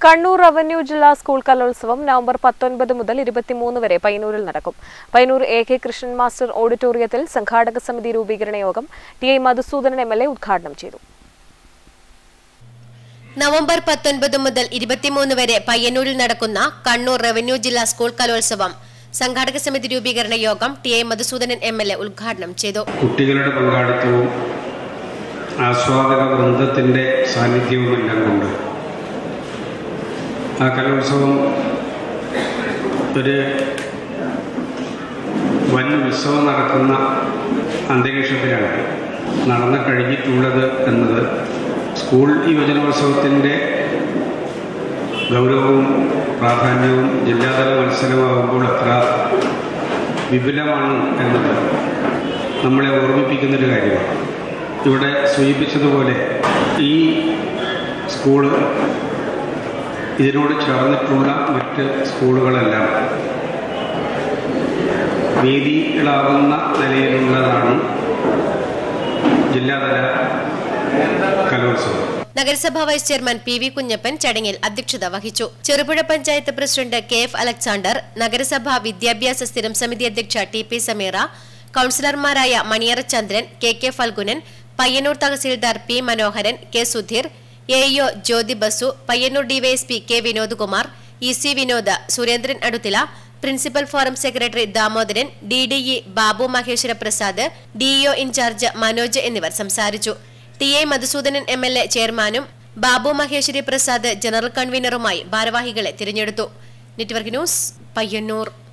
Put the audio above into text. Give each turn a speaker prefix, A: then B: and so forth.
A: Kannur revenue ജില്ലാ school കലോത്സവം November പത്തൊൻപത് മുതൽ ഇരുപത്തിമൂന്ന് വരെ പയ്യന്നൂരിൽ നടക്കും Payyanur A K Krishnan master ഓഡിറ്റോറിയത്തിൽ സംഘാടക സമിതി രൂപീകരണ യോഗം T I Madhusoodanan M L A ഉദ്ഘാടനം ചെയ്തു
B: നവംബർ പത്തൊൻപത് മുതൽ ഇരുപത്തിമൂന്ന് വരെ പയ്യന്നൂരിൽ നടക്കുന്ന കണ്ണൂർ റവന്യൂ ജില്ലാ സ്കൂൾ കലോത്സവം സംഘാടക സമിതി രൂപീകരണ യോഗം T I Madhusoodanan M L A ഉദ്ഘാടനം ചെയ്തു
C: കുട്ടികളുടെ പങ്കാളിത്തവും ആസ്വാദക വൃന്ദത്തിൻ്റെ സാന്നിധ്യവുമെല്ലാം കൊണ്ട് ആ കലോത്സവം ഒരു വൻ ഉത്സവം നടക്കുന്ന അന്തരീക്ഷത്തിലാണ് നടന്നു കഴിഞ്ഞിട്ടുള്ളത് എന്നത് സ്കൂൾ യുവജനോത്സവത്തിൻ്റെ ഗൗരവവും പ്രാധാന്യവും ജില്ലാതല മത്സരമാകുമ്പോൾ എത്ര വിപുലമാണ് എന്നത് നമ്മളെ ഓർമ്മിപ്പിക്കുന്നൊരു കാര്യമാണ് ഇവിടെ സൂചിപ്പിച്ചതുപോലെ ഈ സ്കൂള് ഇതിനോട് ചേർന്നിട്ടുള്ള മറ്റ് സ്കൂളുകളെല്ലാം വേദികളാകുന്ന നിലയിലുള്ളതാണ് ജില്ലാതല കലോത്സവം
B: നഗരസഭാ vice chairman P V Kunhappan ചടങ്ങിൽ അധ്യക്ഷത വഹിച്ചു Cherupuzha panchayat president K F Alexander നഗരസഭാ വിദ്യാഭ്യാസ സ്ഥിരം സമിതി അധ്യക്ഷ ടി പി സമീറ കൌൺസിലർമാരായ Maniyara Chandran K K Phalgunan Payyanur tahsildar P Manoharan K Sudheer A EO Jyothi Basu Payyanur DYSP K Vinodkumar E C Vinod Surendran Aduthila principal forum secretary Damodaran D D E Babu Maheshwara Prasad DEO in charge Manoj എന്നിവർ സംസാരിച്ചു T A Madhusoodanan M L A ചെയർമാനും ബാബു മഹേശ്വരി പ്രസാദ് ജനറൽ കൺവീനറുമായി ഭാരവാഹികളെ തിരഞ്ഞെടുത്തു നെറ്റ്വർക്ക് ന്യൂസ് പയ്യന്നൂർ